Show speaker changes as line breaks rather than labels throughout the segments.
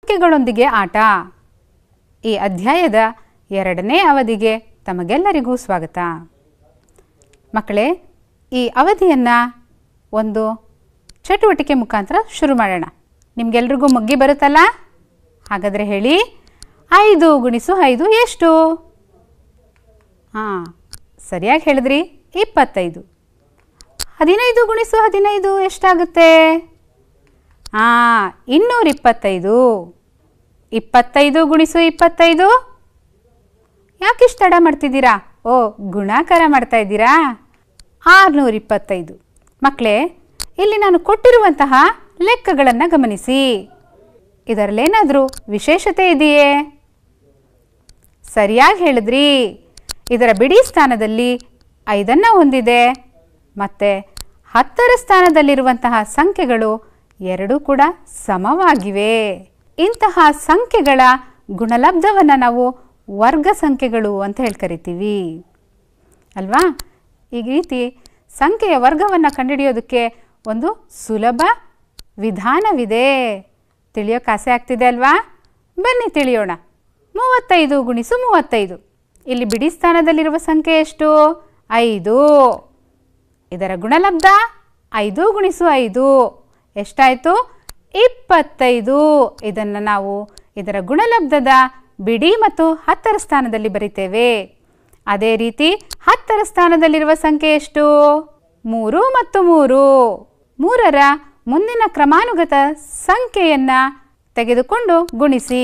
ಸಂಖ್ಯೆಗಳೊಂದಿಗೆ ಆಟ ಈ ಅಧ್ಯಾಯದ ಎರಡನೇ ಅವಧಿಗೆ ತಮಗೆಲ್ಲರಿಗೂ ಸ್ವಾಗತ ಮಕ್ಕಳೇ ಈ ಅವಧಿಯನ್ನು ಒಂದು ಚಟುವಟಿಕೆ ಮುಖಾಂತರ ಶುರು ಮಾಡೋಣ ನಿಮಗೆಲ್ರಿಗೂ ಮಗ್ಗಿ ಬರುತ್ತಲ್ಲ ಹಾಗಾದರೆ ಹೇಳಿ ಐದು ಗುಣಿಸು ಐದು ಎಷ್ಟು ಹಾಂ ಸರಿಯಾಗಿ ಹೇಳಿದ್ರಿ ಇಪ್ಪತ್ತೈದು ಹದಿನೈದು ಗುಣಿಸು ಹದಿನೈದು ಎಷ್ಟಾಗುತ್ತೆ ಹಾಂ ಇನ್ನೂರ ಇಪ್ಪತ್ತೈದು ಇಪ್ಪತ್ತೈದು ಗುಣಿಸು ಇಪ್ಪತ್ತೈದು ಯಾಕಿಷ್ಟು ತಡ ಮಾಡ್ತಿದ್ದೀರಾ ಓ ಗುಣಾಕಾರ ಮಾಡ್ತಾ ಇದ್ದೀರಾ ಆರುನೂರ ಇಪ್ಪತ್ತೈದು ಮಕ್ಕಳೇ ಇಲ್ಲಿ ನಾನು ಕೊಟ್ಟಿರುವಂತಹ ಲೆಕ್ಕಗಳನ್ನು ಗಮನಿಸಿ ಇದರಲ್ಲೇನಾದರೂ ವಿಶೇಷತೆ ಇದೆಯೇ ಸರಿಯಾಗಿ ಹೇಳಿದ್ರಿ ಇದರ ಬಿಡಿ ಸ್ಥಾನದಲ್ಲಿ ಐದನ್ನು ಹೊಂದಿದೆ ಮತ್ತು ಹತ್ತರ ಸ್ಥಾನದಲ್ಲಿರುವಂತಹ ಸಂಖ್ಯೆಗಳು ಎರಡೂ ಕೂಡ ಸಮವಾಗಿವೆ ಇಂತಹ ಸಂಖ್ಯೆಗಳ ಗುಣಲಬ್ಧವನ್ನು ನಾವು ವರ್ಗ ಸಂಖ್ಯೆಗಳು ಅಂತ ಹೇಳಿ ಕರಿತೀವಿ ಅಲ್ವಾ ಈ ರೀತಿ ಸಂಖ್ಯೆಯ ವರ್ಗವನ್ನು ಕಂಡುಹಿಡಿಯೋದಕ್ಕೆ ಒಂದು ಸುಲಭ ವಿಧಾನವಿದೆ ತಿಳಿಯೋಕೆ ಆಸೆ ಆಗ್ತಿದೆ ಅಲ್ವಾ ಬನ್ನಿ ತಿಳಿಯೋಣ ಮೂವತ್ತೈದು ಗುಣಿಸು ಮೂವತ್ತೈದು ಇಲ್ಲಿ ಬಿಡಿ ಸ್ಥಾನದಲ್ಲಿರುವ ಸಂಖ್ಯೆ ಎಷ್ಟು ಐದು ಇದರ ಗುಣಲಬ್ಧ ಐದು ಗುಣಿಸು ಐದು ಎಷ್ಟಾಯಿತು ಇಪ್ಪತ್ತೈದು ಇದನ್ನು ನಾವು ಇದರ ಗುಣಲಬ್ಧದ ಬಿಡಿ ಮತ್ತು ಹತ್ತರ ಸ್ಥಾನದಲ್ಲಿ ಬರಿತೇವೆ ಅದೇ ರೀತಿ ಹತ್ತರ ಸ್ಥಾನದಲ್ಲಿರುವ ಸಂಖ್ಯೆ ಎಷ್ಟು ಮೂರು ಮತ್ತು ಮೂರು ಮೂರರ ಮುಂದಿನ ಕ್ರಮಾನುಗತ ಸಂಖ್ಯೆಯನ್ನು ತೆಗೆದುಕೊಂಡು ಗುಣಿಸಿ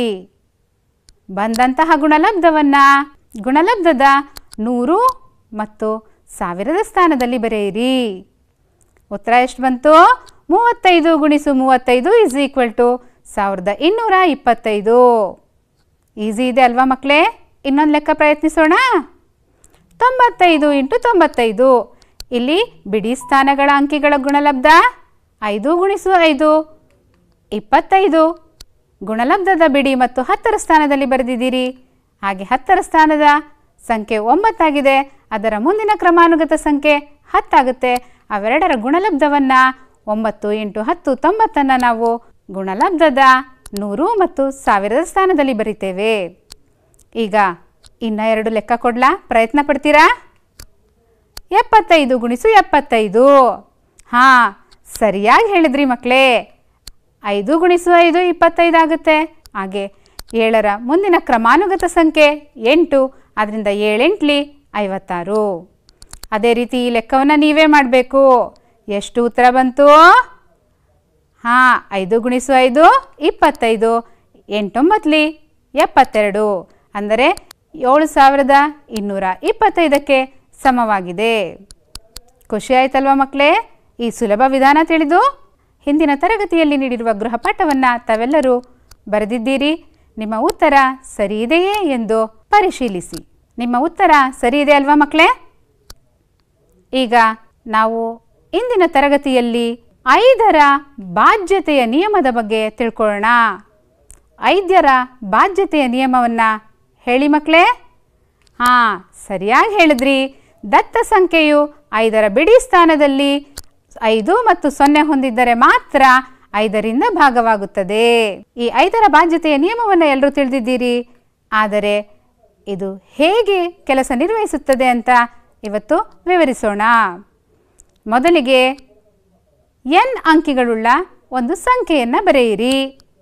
ಬಂದಂತಹ ಗುಣಲಬ್ಧವನ್ನು ಗುಣಲಬ್ಧದ ನೂರು ಮತ್ತು ಸಾವಿರದ ಸ್ಥಾನದಲ್ಲಿ ಬರೆಯಿರಿ ಉತ್ತರ ಎಷ್ಟು ಬಂತು ಮೂವತ್ತೈದು ಗುಣಿಸು ಮೂವತ್ತೈದು ಇಸ್ ಈಕ್ವಲ್ ಟು ಸಾವಿರದ ಇನ್ನೂರ ಇಪ್ಪತ್ತೈದು ಈಸಿ ಇದೆ ಅಲ್ವಾ ಮಕ್ಕಳೇ ಇನ್ನೊಂದು ಲೆಕ್ಕ ಪ್ರಯತ್ನಿಸೋಣ ತೊಂಬತ್ತೈದು ಇಂಟು ತೊಂಬತ್ತೈದು ಇಲ್ಲಿ ಬಿಡಿ ಸ್ಥಾನಗಳ ಅಂಕಿಗಳ ಗುಣಲಬ್ಧ ಐದು ಗುಣಿಸು ಐದು ಇಪ್ಪತ್ತೈದು ಗುಣಲಬ್ಧದ ಬಿಡಿ ಮತ್ತು ಹತ್ತರ ಸ್ಥಾನದಲ್ಲಿ ಬರೆದಿದ್ದೀರಿ ಹಾಗೆ ಹತ್ತರ ಸ್ಥಾನದ ಸಂಖ್ಯೆ ಒಂಬತ್ತಾಗಿದೆ ಅದರ ಮುಂದಿನ ಕ್ರಮಾನುಗತ ಸಂಖ್ಯೆ ಹತ್ತಾಗುತ್ತೆ ಅವೆರಡರ ಗುಣಲಬ್ಧವನ್ನು ಒಂಬತ್ತು ಇಂಟು ಹತ್ತು ತೊಂಬತ್ತನ್ನು ನಾವು ಗುಣಲಬ್ಧದ ನೂರು ಮತ್ತು ಸಾವಿರದ ಸ್ಥಾನದಲ್ಲಿ ಬರಿತೇವೆ ಈಗ ಇನ್ನ ಎರಡು ಲೆಕ್ಕ ಕೊಡ್ಲಾ ಪ್ರಯತ್ನ ಪಡ್ತೀರಾ ಎಪ್ಪತ್ತೈದು ಗುಣಿಸು ಎಪ್ಪತ್ತೈದು ಹಾಂ ಸರಿಯಾಗಿ ಹೇಳಿದ್ರಿ ಮಕ್ಕಳೇ ಐದು ಗುಣಿಸು ಐದು ಇಪ್ಪತ್ತೈದು ಆಗುತ್ತೆ ಹಾಗೆ ಏಳರ ಮುಂದಿನ ಕ್ರಮಾನುಗತ ಸಂಖ್ಯೆ ಎಂಟು ಅದರಿಂದ ಏಳೆಂಟ್ಲಿ ಐವತ್ತಾರು ಅದೇ ರೀತಿ ಈ ಲೆಕ್ಕವನ್ನು ನೀವೇ ಮಾಡಬೇಕು ಎಷ್ಟು ಉತ್ತರ ಬಂತು ಹಾಂ ಐದು ಗುಣಿಸು ಐದು ಇಪ್ಪತ್ತೈದು ಎಂಟೊಂಬತ್ತಲಿ ಎಪ್ಪತ್ತೆರಡು ಅಂದರೆ ಏಳು ಸಾವಿರದ ಇನ್ನೂರ ಇಪ್ಪತ್ತೈದಕ್ಕೆ ಸಮವಾಗಿದೆ ಖುಷಿ ಆಯ್ತಲ್ವಾ ಮಕ್ಕಳೇ ಈ ಸುಲಭ ವಿಧಾನ ತಿಳಿದು ಹಿಂದಿನ ತರಗತಿಯಲ್ಲಿ ನೀಡಿರುವ ಗೃಹಪಾಠವನ್ನು ತಾವೆಲ್ಲರೂ ಬರೆದಿದ್ದೀರಿ ನಿಮ್ಮ ಉತ್ತರ ಸರಿ ಇದೆಯೇ ಎಂದು ಪರಿಶೀಲಿಸಿ ನಿಮ್ಮ ಉತ್ತರ ಸರಿ ಇದೆ ಅಲ್ವಾ ಮಕ್ಕಳೇ ಈಗ ನಾವು ಇಂದಿನ ತರಗತಿಯಲ್ಲಿ ಐದರ ಬಾಧ್ಯತೆಯ ನಿಯಮದ ಬಗ್ಗೆ ತಿಳ್ಕೊಳ್ಳೋಣ ಐದ್ಯರ ಬಾಧ್ಯತೆಯ ನಿಯಮವನ್ನು ಹೇಳಿ ಮಕ್ಕಳೇ ಹಾಂ ಸರಿಯಾಗಿ ಹೇಳಿದ್ರಿ ದತ್ತ ಸಂಖ್ಯೆಯು ಐದರ ಬಿಡಿ ಸ್ಥಾನದಲ್ಲಿ ಐದು ಮತ್ತು ಸೊನ್ನೆ ಹೊಂದಿದ್ದರೆ ಮಾತ್ರ ಐದರಿಂದ ಭಾಗವಾಗುತ್ತದೆ ಈ ಐದರ ಬಾಧ್ಯತೆಯ ನಿಯಮವನ್ನು ಎಲ್ಲರೂ ತಿಳಿದಿದ್ದೀರಿ ಆದರೆ ಇದು ಹೇಗೆ ಕೆಲಸ ನಿರ್ವಹಿಸುತ್ತದೆ ಅಂತ ಇವತ್ತು ವಿವರಿಸೋಣ ಮೊದಲಿಗೆ ಎನ್ ಅಂಕಿಗಳುಳ್ಳ ಒಂದು ಸಂಖ್ಯೆಯನ್ನು ಬರೆಯಿರಿ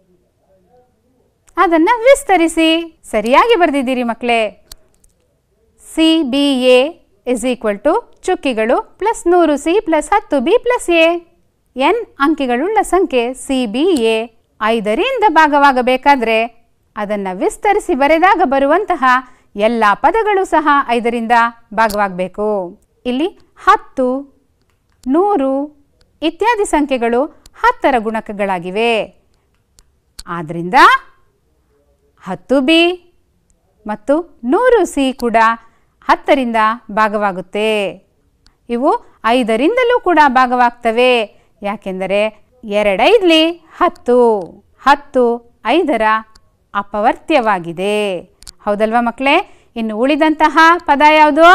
ಅದನ್ನು ವಿಸ್ತರಿಸಿ ಸರಿಯಾಗಿ ಬರೆದಿದ್ದೀರಿ ಮಕ್ಕಳೇ C B A is equal to ಚುಕ್ಕಿಗಳು ಪ್ಲಸ್ ನೂರು ಸಿ ಪ್ಲಸ್ ಹತ್ತು ಬಿ ಪ್ಲಸ್ ಎ ಎನ್ ಅಂಕಿಗಳುಳ್ಳ ಸಂಖ್ಯೆ ಸಿ ಬಿ ಎ ಐದರಿಂದ ಭಾಗವಾಗಬೇಕಾದ್ರೆ ಅದನ್ನು ವಿಸ್ತರಿಸಿ ಬರೆದಾಗ ಬರುವಂತಹ ಎಲ್ಲ ಪದಗಳು ಸಹ ಐದರಿಂದ ಭಾಗವಾಗಬೇಕು ಇಲ್ಲಿ ಹತ್ತು ನೂರು ಇತ್ಯಾದಿ ಸಂಖ್ಯೆಗಳು ಹತ್ತರ ಗುಣಕಗಳಾಗಿವೆ ಆದ್ದರಿಂದ ಹತ್ತು ಬಿ ಮತ್ತು ನೂರು ಸಿ ಕೂಡ ಹತ್ತರಿಂದ ಭಾಗವಾಗುತ್ತೆ ಇವು ಐದರಿಂದಲೂ ಕೂಡ ಭಾಗವಾಗ್ತವೆ ಯಾಕೆಂದರೆ ಎರಡೈದ್ಲಿ ಹತ್ತು ಹತ್ತು ಐದರ ಅಪವರ್ತ್ಯವಾಗಿದೆ ಹೌದಲ್ವಾ ಮಕ್ಕಳೇ ಇನ್ನು ಉಳಿದಂತಹ ಪದ ಯಾವುದು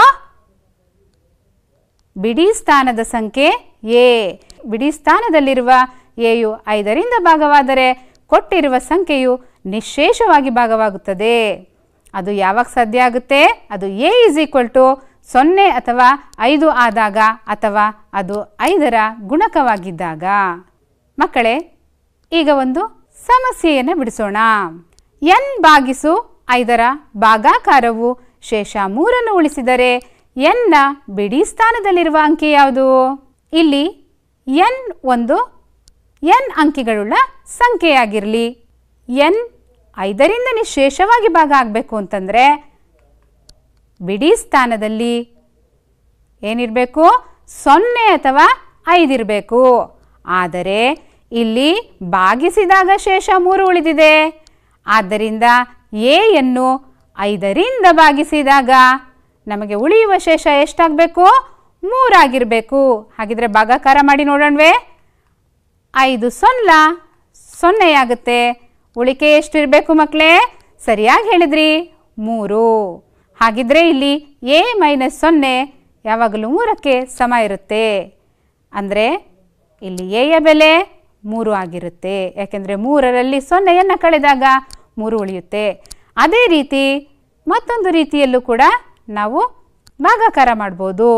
ಬಿಡಿ ಸ್ಥಾನದ ಸಂಖ್ಯೆ ಎ ಬಿಡಿ ಸ್ಥಾನದಲ್ಲಿರುವ ಎಯು ಐದರಿಂದ ಭಾಗವಾದರೆ ಕೊಟ್ಟಿರುವ ಸಂಖ್ಯೆಯು ನಿಶೇಷವಾಗಿ ಭಾಗವಾಗುತ್ತದೆ ಅದು ಯಾವಾಗ ಸಾಧ್ಯ ಆಗುತ್ತೆ ಅದು ಎ ಇಸ್ ಈಕ್ವಲ್ ಟು ಸೊನ್ನೆ ಅಥವಾ ಐದು ಆದಾಗ ಅಥವಾ ಅದು ಐದರ ಗುಣಕವಾಗಿದ್ದಾಗ ಮಕ್ಕಳೇ ಈಗ ಒಂದು ಸಮಸ್ಯೆಯನ್ನು ಬಿಡಿಸೋಣ ಎನ್ ಭಾಗಿಸು ಐದರ ಭಾಗಾಕಾರವು ಶೇಷ ಮೂರನ್ನು ಉಳಿಸಿದರೆ ಎನ್ನ ಬಿಡಿ ಸ್ಥಾನದಲ್ಲಿರುವ ಅಂಕಿ ಯಾವುದು ಇಲ್ಲಿ ಎನ್ ಒಂದು ಎನ್ ಅಂಕಿಗಳುಳ್ಳ ಸಂಖ್ಯೆಯಾಗಿರಲಿ ಎನ್ ಐದರಿಂದ ನಿಶೇಷವಾಗಿ ಭಾಗ ಆಗಬೇಕು ಅಂತಂದರೆ ಬಿಡಿ ಸ್ಥಾನದಲ್ಲಿ ಏನಿರಬೇಕು ಸೊನ್ನೆ ಅಥವಾ ಐದಿರಬೇಕು ಆದರೆ ಇಲ್ಲಿ ಭಾಗಿಸಿದಾಗ ಶೇಷ ಮೂರು ಉಳಿದಿದೆ ಆದ್ದರಿಂದ ಎಯನ್ನು ಐದರಿಂದ ಭಾಗಿಸಿದಾಗ ನಮಗೆ ಉಳಿಯುವ ಶೇಷ ಎಷ್ಟಾಗಬೇಕು ಮೂರಾಗಿರಬೇಕು ಹಾಗಿದ್ರೆ ಭಾಗಾಕಾರ ಮಾಡಿ ನೋಡೋಣವೇ ಐದು ಸೊನ್ಲ ಸೊನ್ನೆಯಾಗುತ್ತೆ ಉಳಿಕೆ ಎಷ್ಟು ಇರಬೇಕು ಮಕ್ಕಳೇ ಸರಿಯಾಗಿ ಹೇಳಿದ್ರಿ ಮೂರು ಹಾಗಿದ್ರೆ ಇಲ್ಲಿ ಎ ಮೈನಸ್ ಸೊನ್ನೆ ಯಾವಾಗಲೂ ಮೂರಕ್ಕೆ ಸಮ ಇರುತ್ತೆ ಅಂದರೆ ಇಲ್ಲಿ ಎಯ ಬೆಲೆ ಮೂರು ಆಗಿರುತ್ತೆ ಯಾಕೆಂದರೆ ಮೂರರಲ್ಲಿ ಸೊನ್ನೆಯನ್ನು ಕಳೆದಾಗ ಮೂರು ಉಳಿಯುತ್ತೆ ಅದೇ ರೀತಿ ಮತ್ತೊಂದು ರೀತಿಯಲ್ಲೂ ಕೂಡ ನಾವು ಭಾಗಾಕಾರ ಮಾಡ್ಬೋದು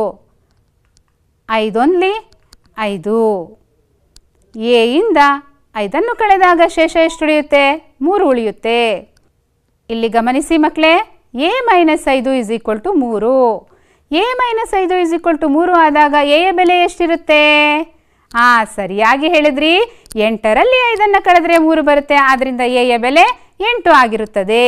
ಐದೊಂದ್ಲಿ ಐದು ಎಯಿಂದ ಐದನ್ನು ಕಳೆದಾಗ ಶೇಷ ಎಷ್ಟು ಉಳಿಯುತ್ತೆ ಮೂರು ಉಳಿಯುತ್ತೆ ಇಲ್ಲಿ ಗಮನಿಸಿ ಮಕ್ಕಳೇ ಎ ಮೈನಸ್ ಐದು ಇಸ್ ಈಕ್ವಲ್ ಟು ಮೂರು ಎ ಮೈನಸ್ ಐದು ಇಸ್ ಈಕ್ವಲ್ ಟು ಮೂರು ಆದಾಗ ಎಯ ಬೆಲೆ ಎಷ್ಟಿರುತ್ತೆ ಹಾಂ ಸರಿಯಾಗಿ ಹೇಳಿದ್ರಿ ಎಂಟರಲ್ಲಿ ಐದನ್ನು ಕಳೆದ್ರೆ ಮೂರು ಬರುತ್ತೆ ಆದ್ದರಿಂದ ಎಯ ಬೆಲೆ ಎಂಟು ಆಗಿರುತ್ತದೆ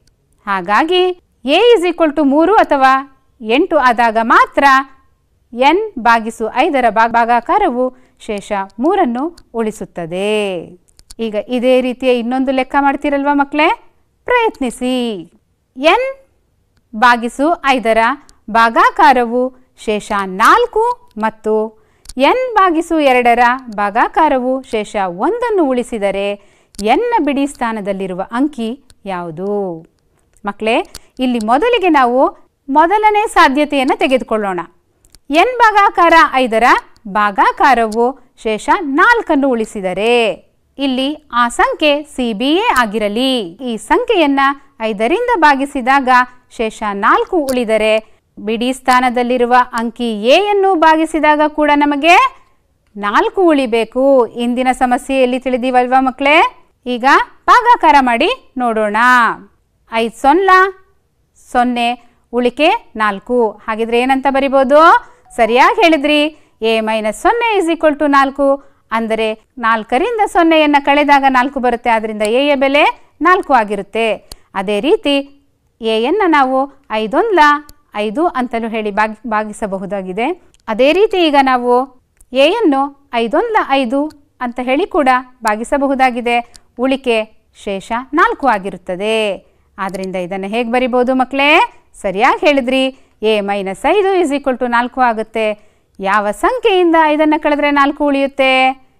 ಹಾಗಾಗಿ ಎ ಇಸ್ ಈಕ್ವಲ್ ಟು ಮೂರು ಅಥವಾ ಎಂಟು ಆದಾಗ ಮಾತ್ರ ಎನ್ ಭಾಗಿಸು ಐದರ ಭಾಗ ಭಾಗಾಕಾರವು ಶೇಷ ಮೂರನ್ನು ಉಳಿಸುತ್ತದೆ ಈಗ ಇದೇ ರೀತಿಯ ಇನ್ನೊಂದು ಲೆಕ್ಕ ಮಾಡ್ತೀರಲ್ವಾ ಮಕ್ಕಳೇ ಪ್ರಯತ್ನಿಸಿ ಎನ್ ಭಾಗಿಸು ಐದರ ಭಾಗಾಕಾರವು ಶೇಷ ನಾಲ್ಕು ಮತ್ತು ಎನ್ ಭಾಗಿಸು ಎರಡರ ಭಾಗಾಕಾರವು ಶೇಷ ಒಂದನ್ನು ಉಳಿಸಿದರೆ ಎನ್ನ ಬಿಡಿ ಸ್ಥಾನದಲ್ಲಿರುವ ಅಂಕಿ ಯಾವುದು ಮಕ್ಕಳೇ ಇಲ್ಲಿ ಮೊದಲಿಗೆ ನಾವು ಮೊದಲನೇ ಸಾಧ್ಯತೆಯನ್ನು ತೆಗೆದುಕೊಳ್ಳೋಣ ಎನ್ ಭಾಗಾಕಾರ ಐದರ ಭಾಗಾಕಾರವು ಶೇಷ ನಾಲ್ಕನ್ನು ಉಳಿಸಿದರೆ ಇಲ್ಲಿ ಆ ಸಂಖ್ಯೆ ಸಿ ಬಿ ಎ ಆಗಿರಲಿ ಈ ಸಂಖ್ಯೆಯನ್ನ ಐದರಿಂದ ಭಾಗಿಸಿದಾಗ ಶೇಷ ನಾಲ್ಕು ಉಳಿದರೆ ಬಿಡಿ ಸ್ಥಾನದಲ್ಲಿರುವ ಅಂಕಿ ಎಯನ್ನು ಭಾಗಿಸಿದಾಗ ಕೂಡ ನಮಗೆ ನಾಲ್ಕು ಉಳಿಬೇಕು ಇಂದಿನ ಸಮಸ್ಯೆಯಲ್ಲಿ ತಿಳಿದೀವಲ್ವಾ ಮಕ್ಕಳೇ ಈಗ ಭಾಗಾಕಾರ ಮಾಡಿ ನೋಡೋಣ ಐದು ಸೊನ್ಲ ಸೊನ್ನೆ ಉಳಿಕೆ ನಾಲ್ಕು ಹಾಗಿದ್ರೆ ಏನಂತ ಬರಿಬೋದು ಸರಿಯಾಗಿ ಹೇಳಿದ್ರಿ ಎ ಮೈನಸ್ ಸೊನ್ನೆ ಇಸ್ ಈಕ್ವಲ್ ಟು ನಾಲ್ಕು ಅಂದರೆ ನಾಲ್ಕರಿಂದ ಸೊನ್ನೆಯನ್ನು ಕಳೆದಾಗ ನಾಲ್ಕು ಬರುತ್ತೆ ಆದ್ದರಿಂದ ಎಯ ಬೆಲೆ ನಾಲ್ಕು ಆಗಿರುತ್ತೆ ಅದೇ ರೀತಿ ಎಯನ್ನು ನಾವು ಐದೊಂದ್ಲ ಐದು ಅಂತಲೂ ಹೇಳಿ ಭಾಗಿ ಭಾಗಿಸಬಹುದಾಗಿದೆ ಅದೇ ರೀತಿ ಈಗ ನಾವು ಎಯನ್ನು ಐದೊಂದ್ಲ ಐದು ಅಂತ ಹೇಳಿ ಕೂಡ ಭಾಗಿಸಬಹುದಾಗಿದೆ ಉಳಿಕೆ ಶೇಷ ನಾಲ್ಕು ಆಗಿರುತ್ತದೆ ಆದ್ದರಿಂದ ಇದನ್ನು ಹೇಗೆ ಬರಿಬೋದು ಮಕ್ಕಳೇ ಸರಿಯಾಗಿ ಹೇಳಿದ್ರಿ ಎ ಮೈನಸ್ ಐದು ಇಸ್ ಈಕ್ವಲ್ ಟು ನಾಲ್ಕು ಆಗುತ್ತೆ ಯಾವ ಸಂಖ್ಯೆಯಿಂದ ಐದನ್ನು ಕಳೆದ್ರೆ ನಾಲ್ಕು ಉಳಿಯುತ್ತೆ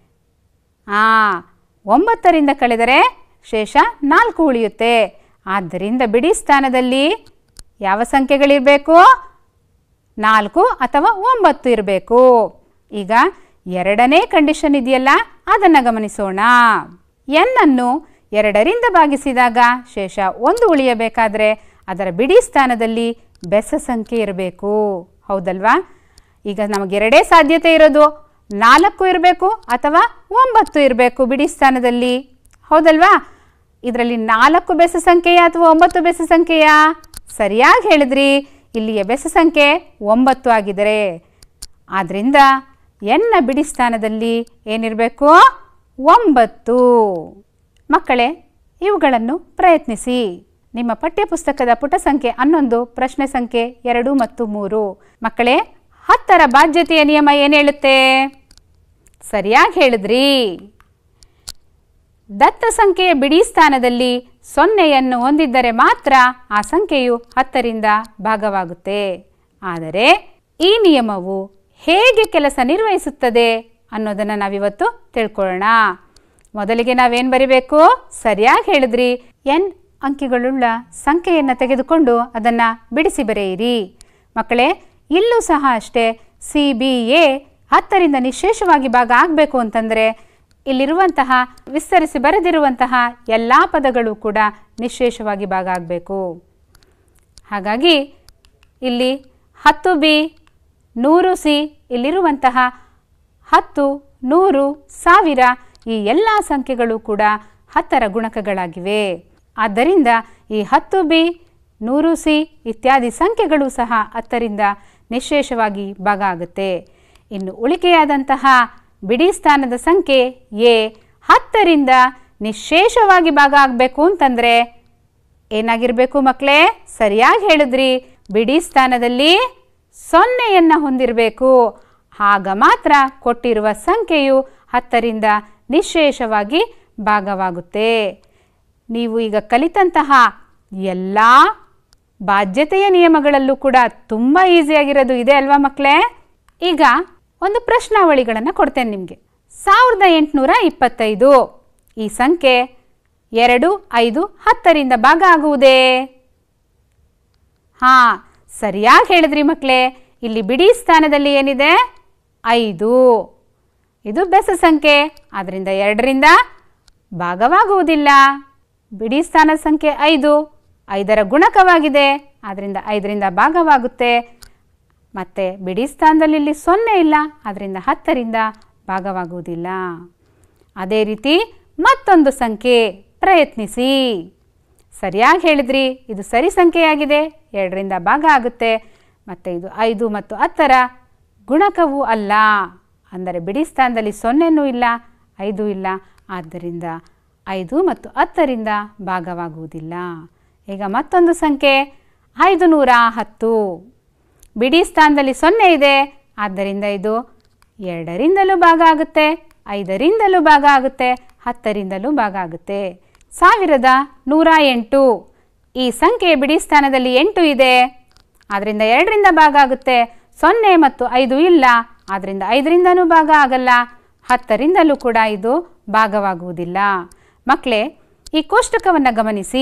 ಹಾಂ ಒಂಬತ್ತರಿಂದ ಕಳೆದರೆ ಶೇಷ ನಾಲ್ಕು ಉಳಿಯುತ್ತೆ ಆದ್ದರಿಂದ ಬಿಡಿ ಸ್ಥಾನದಲ್ಲಿ ಯಾವ ಸಂಖ್ಯೆಗಳಿರಬೇಕು ನಾಲ್ಕು ಅಥವಾ ಒಂಬತ್ತು ಇರಬೇಕು ಈಗ ಎರಡನೇ ಕಂಡೀಷನ್ ಇದೆಯಲ್ಲ ಅದನ್ನು ಗಮನಿಸೋಣ ಎನ್ ಅನ್ನು ಎರಡರಿಂದ ಭಾಗಿಸಿದಾಗ ಶೇಷ ಒಂದು ಉಳಿಯಬೇಕಾದ್ರೆ ಅದರ ಬಿಡಿ ಸ್ಥಾನದಲ್ಲಿ ಬೆಸ ಸಂಖ್ಯೆ ಇರಬೇಕು ಹೌದಲ್ವಾ ಈಗ ನಮಗೆ ಎರಡೇ ಸಾಧ್ಯತೆ ಇರೋದು ನಾಲ್ಕು ಇರಬೇಕು ಅಥವಾ ಒಂಬತ್ತು ಇರಬೇಕು ಬಿಡಿ ಸ್ಥಾನದಲ್ಲಿ ಹೌದಲ್ವಾ ಇದರಲ್ಲಿ ನಾಲ್ಕು ಬೆಸ ಸಂಖ್ಯೆಯ ಅಥವಾ ಒಂಬತ್ತು ಬೆಸ ಸಂಖ್ಯೆಯ ಸರಿಯಾಗಿ ಹೇಳಿದ್ರಿ ಇಲ್ಲಿಯ ಬೆಸ ಸಂಖ್ಯೆ ಒಂಬತ್ತು ಆಗಿದರೆ ಆದ್ದರಿಂದ ಎನ್ನ ಬಿಡಿ ಸ್ಥಾನದಲ್ಲಿ ಏನಿರಬೇಕು ಒಂಬತ್ತು ಮಕ್ಕಳೇ ಇವುಗಳನ್ನು ಪ್ರಯತ್ನಿಸಿ ನಿಮ್ಮ ಪಠ್ಯಪುಸ್ತಕದ ಪುಟ ಸಂಖ್ಯೆ ಹನ್ನೊಂದು ಪ್ರಶ್ನೆ ಸಂಖ್ಯೆ ಎರಡು ಮತ್ತು ಮೂರು ಮಕ್ಕಳೇ ಹತ್ತರ ಬಾಧ್ಯತೆಯ ನಿಯಮ ಏನು ಹೇಳುತ್ತೆ ಸರಿಯಾಗಿ ಹೇಳಿದ್ರಿ ದತ್ತ ಸಂಖ್ಯೆಯ ಬಿಡಿ ಸ್ಥಾನದಲ್ಲಿ ಸೊನ್ನೆಯನ್ನು ಹೊಂದಿದ್ದರೆ ಮಾತ್ರ ಆ ಸಂಖ್ಯೆಯು ಹತ್ತರಿಂದ ಭಾಗವಾಗುತ್ತೆ ಆದರೆ ಈ ನಿಯಮವು ಹೇಗೆ ಕೆಲಸ ನಿರ್ವಹಿಸುತ್ತದೆ ಅನ್ನೋದನ್ನು ನಾವಿವತ್ತು ತಿಳ್ಕೊಳ್ಳೋಣ ಮೊದಲಿಗೆ ನಾವೇನು ಬರಿಬೇಕು ಸರಿಯಾಗಿ ಹೇಳಿದ್ರಿ ಎನ್ ಅಂಕಿಗಳುಳ್ಳ ಸಂಖ್ಯೆಯನ್ನು ತೆಗೆದುಕೊಂಡು ಅದನ್ನು ಬಿಡಿಸಿ ಬರೆಯಿರಿ ಮಕ್ಕಳೇ ಇಲ್ಲೂ ಸಹ ಅಷ್ಟೇ ಸಿ ಬಿ ಎ ಹತ್ತರಿಂದ ನಿಶೇಷವಾಗಿ ಭಾಗ ಆಗಬೇಕು ಅಂತಂದರೆ ಇಲ್ಲಿರುವಂತಹ ವಿಸ್ತರಿಸಿ ಬರೆದಿರುವಂತಹ ಎಲ್ಲ ಪದಗಳು ಕೂಡ ನಿಶೇಷವಾಗಿ ಭಾಗ ಆಗಬೇಕು ಹಾಗಾಗಿ ಇಲ್ಲಿ ಹತ್ತು ಬಿ ನೂರು ಸಿ ಇಲ್ಲಿರುವಂತಹ ಹತ್ತು ನೂರು ಸಾವಿರ ಈ ಎಲ್ಲ ಸಂಖ್ಯೆಗಳು ಕೂಡ ಹತ್ತರ ಗುಣಕಗಳಾಗಿವೆ ಆದ್ದರಿಂದ ಈ ಹತ್ತು ಬಿ ನೂರು ಸಿ ಇತ್ಯಾದಿ ಸಂಖ್ಯೆಗಳು ಸಹ ಹತ್ತರಿಂದ ನಿಶೇಷವಾಗಿ ಭಾಗ ಆಗುತ್ತೆ ಇನ್ನು ಉಳಿಕೆಯಾದಂತಹ ಬಿಡಿ ಸ್ಥಾನದ ಸಂಖ್ಯೆ ಎ ಹತ್ತರಿಂದ ನಿಶೇಷವಾಗಿ ಭಾಗ ಆಗಬೇಕು ಅಂತಂದರೆ ಏನಾಗಿರಬೇಕು ಮಕ್ಕಳೇ ಸರಿಯಾಗಿ ಹೇಳಿದ್ರಿ ಬಿಡಿ ಸ್ಥಾನದಲ್ಲಿ ಸೊನ್ನೆಯನ್ನು ಹೊಂದಿರಬೇಕು ಆಗ ಮಾತ್ರ ಕೊಟ್ಟಿರುವ ಸಂಖ್ಯೆಯು ಹತ್ತರಿಂದ ನಿಶೇಷವಾಗಿ ಭಾಗವಾಗುತ್ತೆ ನೀವು ಈಗ ಕಲಿತಂತಹ ಎಲ್ಲ ಬಾಧ್ಯತೆಯ ನಿಯಮಗಳಲ್ಲೂ ಕೂಡ ತುಂಬ ಈಸಿಯಾಗಿರೋದು ಇದೆ ಅಲ್ವಾ ಮಕ್ಕಳೇ ಈಗ ಒಂದು ಪ್ರಶ್ನಾವಳಿಗಳನ್ನು ಕೊಡ್ತೇನೆ ನಿಮಗೆ ಸಾವಿರದ ಎಂಟುನೂರ ಇಪ್ಪತ್ತೈದು ಈ ಸಂಖ್ಯೆ ಎರಡು ಐದು ಹತ್ತರಿಂದ ಭಾಗ ಆಗುವುದೇ ಹಾಂ ಸರಿಯಾಗಿ ಹೇಳಿದ್ರಿ ಮಕ್ಕಳೇ ಇಲ್ಲಿ ಬಿಡಿ ಸ್ಥಾನದಲ್ಲಿ ಏನಿದೆ ಐದು ಇದು ಬೆಸ ಸಂಖ್ಯೆ ಆದ್ದರಿಂದ ಎರಡರಿಂದ ಭಾಗವಾಗುವುದಿಲ್ಲ ಬಿಡಿ ಸ್ಥಾನದ ಸಂಖ್ಯೆ ಐದು ಐದರ ಗುಣಕವಾಗಿದೆ ಆದ್ದರಿಂದ ಐದರಿಂದ ಭಾಗವಾಗುತ್ತೆ ಮತ್ತು ಬಿಡಿ ಸ್ಥಾನದಲ್ಲಿ ಇಲ್ಲಿ ಸೊನ್ನೆ ಇಲ್ಲ ಅದರಿಂದ ಹತ್ತರಿಂದ ಭಾಗವಾಗುವುದಿಲ್ಲ ಅದೇ ರೀತಿ ಮತ್ತೊಂದು ಸಂಖ್ಯೆ ಪ್ರಯತ್ನಿಸಿ ಸರಿಯಾಗಿ ಹೇಳಿದ್ರಿ ಇದು ಸರಿ ಸಂಖ್ಯೆಯಾಗಿದೆ ಎರಡರಿಂದ ಭಾಗ ಆಗುತ್ತೆ ಮತ್ತು ಇದು ಐದು ಮತ್ತು ಹತ್ತರ ಗುಣಕವೂ ಅಲ್ಲ ಅಂದರೆ ಬಿಡಿ ಸ್ಥಾನದಲ್ಲಿ ಸೊನ್ನೆನೂ ಇಲ್ಲ ಐದು ಇಲ್ಲ ಆದ್ದರಿಂದ ಐದು ಮತ್ತು ಹತ್ತರಿಂದ ಭಾಗವಾಗುವುದಿಲ್ಲ ಈಗ ಮತ್ತೊಂದು ಸಂಖ್ಯೆ ಐದು ನೂರ ಹತ್ತು ಬಿಡಿ ಸ್ಥಾನದಲ್ಲಿ ಸೊನ್ನೆ ಇದೆ ಆದ್ದರಿಂದ ಇದು ಎರಡರಿಂದಲೂ ಭಾಗ ಆಗುತ್ತೆ ಐದರಿಂದಲೂ ಭಾಗ ಆಗುತ್ತೆ ಹತ್ತರಿಂದಲೂ ಭಾಗ ಆಗುತ್ತೆ ಸಾವಿರದ ನೂರ ಎಂಟು ಈ ಸಂಖ್ಯೆ ಬಿಡಿ ಸ್ಥಾನದಲ್ಲಿ ಎಂಟು ಇದೆ ಆದ್ದರಿಂದ ಎರಡರಿಂದ ಭಾಗ ಆಗುತ್ತೆ ಸೊನ್ನೆ ಮತ್ತು ಐದು ಇಲ್ಲ ಆದ್ದರಿಂದ ಐದರಿಂದನೂ ಭಾಗ ಆಗಲ್ಲ ಹತ್ತರಿಂದಲೂ ಕೂಡ ಇದು ಭಾಗವಾಗುವುದಿಲ್ಲ ಮಕ್ಕಳೇ ಈ ಕೋಷ್ಟಕವನ್ನು ಗಮನಿಸಿ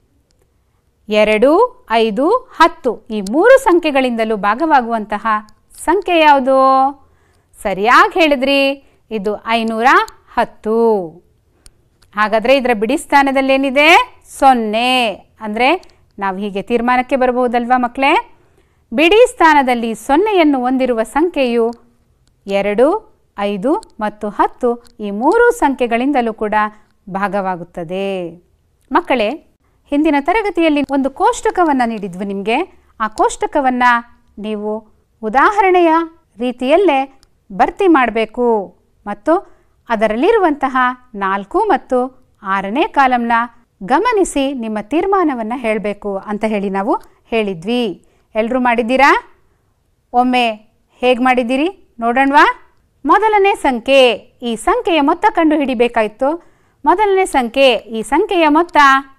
ಎರಡು ಐದು ಹತ್ತು ಈ ಮೂರು ಸಂಖ್ಯೆಗಳಿಂದಲೂ ಭಾಗವಾಗುವಂತಹ ಸಂಖ್ಯೆ ಯಾವುದು ಸರಿಯಾಗಿ ಹೇಳಿದ್ರಿ ಇದು ಐನೂರ ಹತ್ತು ಹಾಗಾದರೆ ಇದರ ಬಿಡಿ ಸ್ಥಾನದಲ್ಲಿ ಏನಿದೆ ಸೊನ್ನೆ ಅಂದರೆ ನಾವು ಹೀಗೆ ತೀರ್ಮಾನಕ್ಕೆ ಬರಬಹುದಲ್ವಾ ಮಕ್ಕಳೇ ಬಿಡಿ ಸ್ಥಾನದಲ್ಲಿ ಸೊನ್ನೆಯನ್ನು ಹೊಂದಿರುವ ಸಂಖ್ಯೆಯು ಎರಡು ಐದು ಮತ್ತು ಹತ್ತು ಈ ಮೂರು ಸಂಖ್ಯೆಗಳಿಂದಲೂ ಕೂಡ ಭಾಗವಾಗುತ್ತದೆ ಮಕ್ಕಳೇ ಹಿಂದಿನ ತರಗತಿಯಲ್ಲಿ ಒಂದು ಕೋಷ್ಟಕವನ್ನು ನೀಡಿದ್ವಿ ನಿಮಗೆ ಆ ಕೋಷ್ಟಕವನ್ನು ನೀವು ಉದಾಹರಣೆಯ ರೀತಿಯಲ್ಲೇ ಭರ್ತಿ ಮಾಡಬೇಕು ಮತ್ತು ಅದರಲ್ಲಿರುವಂತಹ ನಾಲ್ಕು ಮತ್ತು ಆರನೇ ಕಾಲಂನ ಗಮನಿಸಿ ನಿಮ್ಮ ತೀರ್ಮಾನವನ್ನು ಹೇಳಬೇಕು ಅಂತ ಹೇಳಿ ನಾವು ಹೇಳಿದ್ವಿ ಎಲ್ಲರೂ ಮಾಡಿದ್ದೀರಾ ಒಮ್ಮೆ ಹೇಗೆ ಮಾಡಿದ್ದೀರಿ ನೋಡೋಣವಾ ಮೊದಲನೇ ಸಂಖ್ಯೆ ಈ ಸಂಖ್ಯೆಯ ಮೊತ್ತ ಕಂಡು ಹಿಡಿಬೇಕಾಯಿತು ಮೊದಲನೇ ಸಂಖ್ಯೆ ಈ ಸಂಖ್ಯೆಯ ಮೊತ್ತ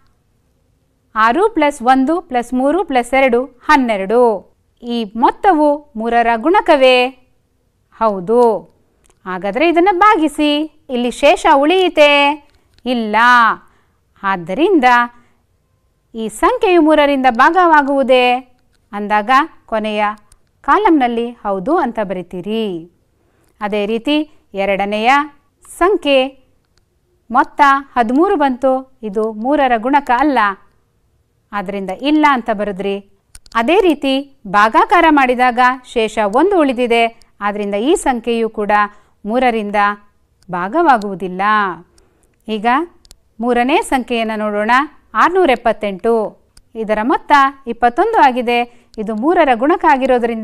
ಆರು ಪ್ಲಸ್ ಒಂದು ಪ್ಲಸ್ ಮೂರು ಪ್ಲಸ್ ಎರಡು ಹನ್ನೆರಡು ಈ ಮೊತ್ತವು ಮೂರರ ಗುಣಕವೇ ಹೌದು ಹಾಗಾದರೆ ಇದನ್ನು ಭಾಗಿಸಿ ಇಲ್ಲಿ ಶೇಷ ಉಳಿಯಿತೆ ಇಲ್ಲ ಆದ್ದರಿಂದ ಈ ಸಂಖ್ಯೆಯು ಮೂರರಿಂದ ಭಾಗವಾಗುವುದೇ ಅಂದಾಗ ಕೊನೆಯ ಕಾಲಂನಲ್ಲಿ ಹೌದು ಅಂತ ಬರಿತೀರಿ ಅದೇ ರೀತಿ ಎರಡನೆಯ ಸಂಖ್ಯೆ ಮೊತ್ತ ಹದಿಮೂರು ಬಂತು ಇದು ಮೂರರ ಗುಣಕ ಅಲ್ಲ ಆದ್ದರಿಂದ ಇಲ್ಲ ಅಂತ ಬರೆದ್ರಿ ಅದೇ ರೀತಿ ಭಾಗಾಕಾರ ಮಾಡಿದಾಗ ಶೇಷ ಒಂದು ಉಳಿದಿದೆ ಆದ್ದರಿಂದ ಈ ಸಂಖ್ಯೆಯು ಕೂಡ ಮೂರರಿಂದ ಭಾಗವಾಗುವುದಿಲ್ಲ ಈಗ ಮೂರನೇ ಸಂಖ್ಯೆಯನ್ನು ನೋಡೋಣ ಆರುನೂರ ಎಪ್ಪತ್ತೆಂಟು ಇದರ ಮೊತ್ತ ಇಪ್ಪತ್ತೊಂದು ಆಗಿದೆ ಇದು ಮೂರರ ಗುಣಕ ಆಗಿರೋದ್ರಿಂದ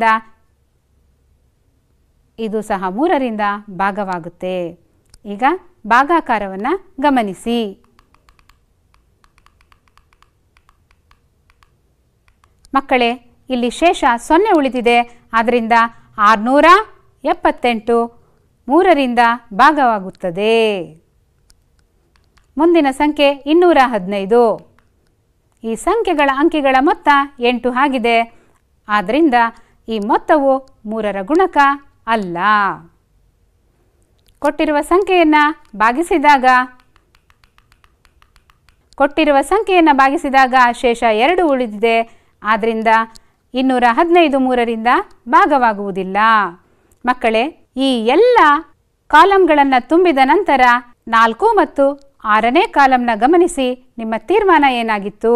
ಇದು ಸಹ ಮೂರರಿಂದ ಭಾಗವಾಗುತ್ತೆ ಈಗ ಭಾಗಾಕಾರವನ್ನು ಗಮನಿಸಿ ಮಕ್ಕಳೇ ಇಲ್ಲಿ ಶೇಷ ಸೊನ್ನೆ ಉಳಿದಿದೆ ಆದ್ದರಿಂದ ಆರುನೂರ ಎಪ್ಪತ್ತೆಂಟು ಮೂರರಿಂದ ಭಾಗವಾಗುತ್ತದೆ ಮುಂದಿನ ಸಂಖ್ಯೆ ಇನ್ನೂರ ಹದಿನೈದು ಈ ಸಂಖ್ಯೆಗಳ ಅಂಕಿಗಳ ಮೊತ್ತ ಎಂಟು ಆಗಿದೆ ಆದ್ದರಿಂದ ಈ ಮೊತ್ತವು ಮೂರರ ಗುಣಕ ಅಲ್ಲ ಕೊಟ್ಟಿರುವ ಸಂಖ್ಯೆಯನ್ನು ಭಾಗಿಸಿದಾಗ ಕೊಟ್ಟಿರುವ ಸಂಖ್ಯೆಯನ್ನು ಭಾಗಿಸಿದಾಗ ಶೇಷ ಎರಡು ಉಳಿದಿದೆ ಆದ್ದರಿಂದ ಇನ್ನೂರ ಹದಿನೈದು ಮೂರರಿಂದ ಭಾಗವಾಗುವುದಿಲ್ಲ ಮಕ್ಕಳೇ ಈ ಎಲ್ಲ ಕಾಲಂಗಳನ್ನು ತುಂಬಿದ ನಂತರ ನಾಲ್ಕು ಮತ್ತು ಆರನೇ ಕಾಲಂನ ಗಮನಿಸಿ ನಿಮ್ಮ ತೀರ್ಮಾನ ಏನಾಗಿತ್ತು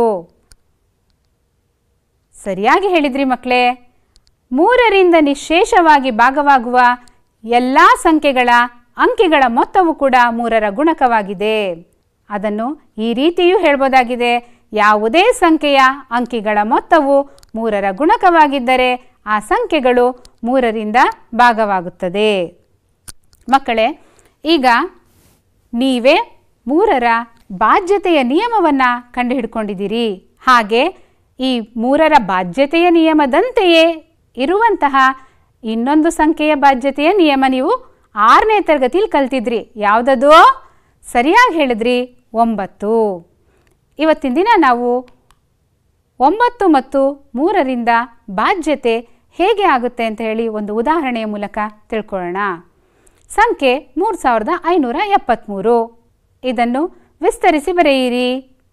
ಸರಿಯಾಗಿ ಹೇಳಿದ್ರಿ ಮಕ್ಕಳೇ ಮೂರರಿಂದ ನಿಶೇಷವಾಗಿ ಭಾಗವಾಗುವ ಎಲ್ಲ ಸಂಖ್ಯೆಗಳ ಅಂಕಿಗಳ ಮೊತ್ತವು ಕೂಡ ಮೂರರ ಗುಣಕವಾಗಿದೆ ಅದನ್ನು ಈ ರೀತಿಯೂ ಹೇಳ್ಬೋದಾಗಿದೆ ಯಾವುದೇ ಸಂಖ್ಯೆಯ ಅಂಕಿಗಳ ಮೊತ್ತವು ಮೂರರ ಗುಣಕವಾಗಿದ್ದರೆ ಆ ಸಂಖ್ಯೆಗಳು ಮೂರರಿಂದ ಭಾಗವಾಗುತ್ತದೆ ಮಕ್ಕಳೇ ಈಗ ನೀವೇ ಮೂರರ ಬಾಧ್ಯತೆಯ ನಿಯಮವನ್ನು ಕಂಡುಹಿಡ್ಕೊಂಡಿದ್ದೀರಿ ಹಾಗೆ ಈ ಮೂರರ ಬಾಧ್ಯತೆಯ ನಿಯಮದಂತೆಯೇ ಇರುವಂತಹ ಇನ್ನೊಂದು ಸಂಖ್ಯೆಯ ಬಾಧ್ಯತೆಯ ನಿಯಮ ನೀವು ಆರನೇ ತರಗತಿಯಲ್ಲಿ ಕಲ್ತಿದ್ರಿ ಯಾವುದದು ಸರಿಯಾಗಿ ಹೇಳಿದ್ರಿ ಒಂಬತ್ತು ಇವತ್ತಿನ ದಿನ ನಾವು ಒಂಬತ್ತು ಮತ್ತು ಮೂರರಿಂದ ಬಾಧ್ಯತೆ ಹೇಗೆ ಆಗುತ್ತೆ ಅಂತ ಹೇಳಿ ಒಂದು ಉದಾಹರಣೆಯ ಮೂಲಕ ತಿಳ್ಕೊಳ್ಳೋಣ ಸಂಖ್ಯೆ ಮೂರು ಸಾವಿರದ ಐನೂರ ಎಪ್ಪತ್ತ್ಮೂರು ಇದನ್ನು ವಿಸ್ತರಿಸಿ ಬರೆಯಿರಿ